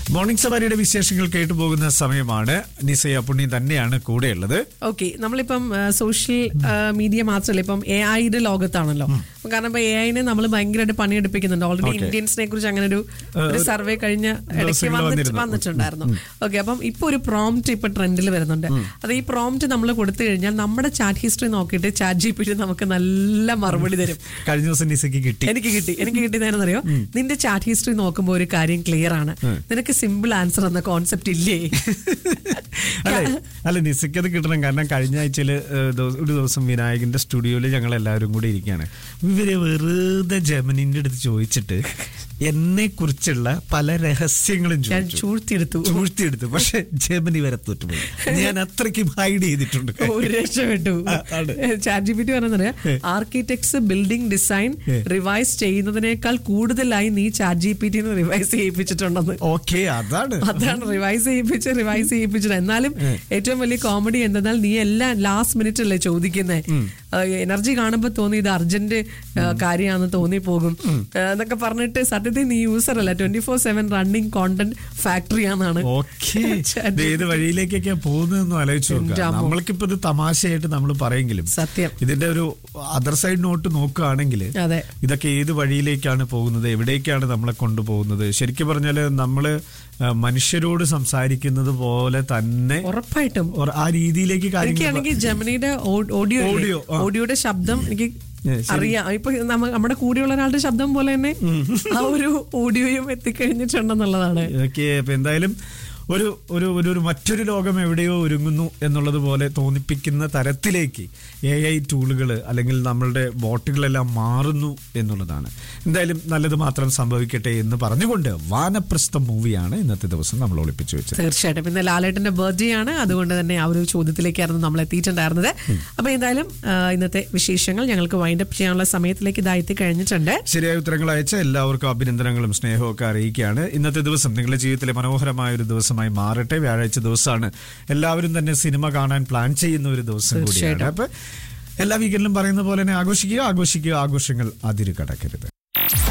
Morning സവാരിയുടെ വിശേഷങ്ങൾ കേട്ടു പോകുന്ന സമയമാണ് നിസയ പുണ്യം തന്നെയാണ് കൂടെയുള്ളത് ഓക്കെ നമ്മളിപ്പം സോഷ്യൽ മീഡിയ മാത്രമല്ല ഇപ്പം എ ഐയുടെ ലോകത്താണല്ലോ അപ്പൊ കാരണം ഇപ്പൊ എ ഐനെ നമ്മൾ ഭയങ്കരമായിട്ട് പണിയെടുപ്പിക്കുന്നുണ്ട് ഓൾറെഡി Okay. ഇന്ത്യൻസിനെ കുറിച്ച് അങ്ങനെ ഒരു ഒരു സർവേ കഴിഞ്ഞ ഇടയ്ക്ക് ദിവസങ്ങളിൽ വന്നിട്ട് വന്നിരുന്നു. വന്നിട്ടുണ്ടായിരുന്നു ഓക്കെ അപ്പം ഇപ്പൊ ഒരു പ്രോംപ്റ്റ് ഇപ്പൊ ട്രെൻഡിൽ വരുന്നുണ്ട് അത് ഈ പ്രോംപ്റ്റ് നമ്മൾ കൊടുത്തു കഴിഞ്ഞാൽ നമ്മുടെ ചാറ്റ് ഹിസ്റ്ററി നോക്കിയിട്ട് ചാറ്റ് ജി പി ടി നമുക്ക് നല്ല മറുപടി തരും കഴിഞ്ഞ ദിവസം നിസയ്ക്ക് കിട്ടി എനിക്ക് കിട്ടി എനിക്ക് കിട്ടിയതെന്നറിയോ നിന്റെ ചാറ്റ് ഹിസ്റ്ററി നോക്കുമ്പോൾ ഒരു കാര്യം ക്ലിയർ ആണ് നിനക്ക് സിമ്പിൾ ആൻസർ എന്ന കോൺസെപ്റ്റ് ഇല്ലേ അല്ലെ അല്ല നിസയ്ക്ക് അത് കിട്ടണം കാരണം കഴിഞ്ഞ ആഴ്ചയിൽ ഒരു ദിവസം വിനായകന്റെ സ്റ്റുഡിയോയിൽ ഞങ്ങൾ എല്ലാവരും കൂടി ഇരിക്കുകയാണ് ഇവര് വെറുതെ ജമനിന്റെ അടുത്ത് ചോദിച്ചിട്ട് എന്നെ കുറിച്ചുള്ള പല രഹസ്യങ്ങളും ഞാൻ ചോദിച്ചു ചൂഴ്ത്തിയെടുത്തു ചൂഴ്ത്തിയെടുത്തു പക്ഷെ ജമനി വരെ തോറ്റുപോയി ഞാൻ അത്രയ്ക്കും ഹൈഡ് ചെയ്തിട്ടുണ്ട് ഒരു രക്ഷപ്പെട്ടു ആണ്. ചാറ്റ് ജി പി ടി പറഞ്ഞറിയാം ആർക്കിടെക്ട്സ് ബിൽഡിംഗ് ഡിസൈൻ റിവൈസ് ചെയ്യുന്നതിനേക്കാൾ കൂടുതലായി നീ chat G P T revise ചെയ്യിപ്പിച്ചിട്ടുണ്ടെന്ന് ഓക്കെ അതാണ് അതാണ് റിവൈസ് ചെയ്യിപ്പിച്ച് റിവൈസ് ചെയ്യിപ്പിച്ചത് എന്നാലും ഏറ്റവും വലിയ കോമഡി എന്തെന്നാൽ നീ എല്ലാം ലാസ്റ്റ് മിനിറ്റ് അല്ലേ ചോദിക്കുന്നേ എനർജി കാണുമ്പോ തോന്നി ഇത് അർജന്റ് കാര്യമാണെന്ന് തോന്നി പോകും ആ, എന്നൊക്കെ പറഞ്ഞിട്ട് സത്യത്തിൽ നീ യൂസർ അല്ല twenty four seven running content factory ആണെന്നാണ് ഓക്കെ ഏത് വഴിയിലേക്കൊക്കെയാ പോകുന്നതെന്ന് ആലോചിച്ച് എൻ്റെ നോക്കുക അമ്മോ. നമ്മൾക്കിപ്പോ ഇത് തമാശയായിട്ട് നമ്മൾ പറയെങ്കിലും സത്യം ഇതിന്റെ ഒരു അതർ സൈഡ് നോട്ട് നോക്കുകയാണെങ്കിൽ അതെ ഇതൊക്കെ ഏത് വഴിയിലേക്കാണ് പോകുന്നത് എവിടേക്കാണ് നമ്മളെ കൊണ്ടുപോകുന്നത് ശരിക്കും പറഞ്ഞാല് നമ്മള് ആ, മനുഷ്യരോട് സംസാരിക്കുന്നത് പോലെ തന്നെ ഉറപ്പായിട്ടും ഒര- ആ രീതിയിലേക്ക് കാര്യങ്ങൾ എനിക്കാണെങ്കിൽ ജമിനിയുടെ ഓഡിയോ Audio, ആ. ഓഡിയോയുടെ ശബ്ദം എനിക്ക് ഏ, ശരി. അറിയാം ഇപ്പൊ നമ്മ- നമ്മുടെ കൂടെയുള്ള ഒരാളുടെ ശബ്ദം പോലെ തന്നെ ആ ഒരു ഓഡിയോയും എത്തിക്കഴിഞ്ഞിട്ടുണ്ടെന്നുള്ളതാണ് ഓക്കെ അപ്പൊ എന്തായാലും ഒരു ഒരു ഒരു ഒരു മറ്റൊരു ലോകം എവിടെയോ ഒരുങ്ങുന്നു എന്നുള്ളത് പോലെ തോന്നിപ്പിക്കുന്ന തരത്തിലേക്ക് എ ഐ ടൂളുകൾ അല്ലെങ്കിൽ നമ്മളുടെ ബോട്ടുകളെല്ലാം മാറുന്നു എന്നുള്ളതാണ് എന്തായാലും നല്ലത് മാത്രം സംഭവിക്കട്ടെ എന്ന് പറഞ്ഞുകൊണ്ട് വാനപ്രസ്ഥം മൂവിയാണ് ഇന്നത്തെ ദിവസം നമ്മൾ ഒളിപ്പിച്ചു വെച്ചത് തീർച്ചയായിട്ടും ഇന്ന് ലാലേട്ടന്റെ ബർത്ത്ഡേ ആണ് അതുകൊണ്ട് തന്നെ ആ ഒരു ചോദ്യത്തിലേക്കായിരുന്നു നമ്മൾ എത്തിയിട്ടുണ്ടായിരുന്നത് അപ്പൊ എന്തായാലും ആ, ഇന്നത്തെ വിശേഷങ്ങൾ ഞങ്ങൾക്ക് വൈൻഡപ്പ് ചെയ്യാനുള്ള സമയത്തിലേക്ക് ഇതായി കഴിഞ്ഞിട്ടുണ്ട് ശരിയായ ഉത്തരങ്ങൾ അയച്ച എല്ലാവർക്കും അഭിനന്ദനങ്ങളും സ്നേഹവും ഒക്കെ അറിയിക്കുകയാണ് ഇന്നത്തെ ദിവസം നിങ്ങളുടെ ജീവിതത്തിലെ മനോഹരമായ ഒരു ദിവസമായി മാറട്ടെ വ്യാഴാഴ്ച ദിവസമാണ് എല്ലാവരും തന്നെ സിനിമ കാണാൻ പ്ലാൻ ചെയ്യുന്ന ഒരു ദിവസം കൂടിയാണ് തീർച്ചയായിട്ടും. അപ്പൊ എല്ലാ വീക്കെൻഡിലും പറയുന്ന പോലെ തന്നെ ആഘോഷിക്കുക ആഘോഷിക്കുക ആഘോഷങ്ങൾ അതിര് കടക്കരുത്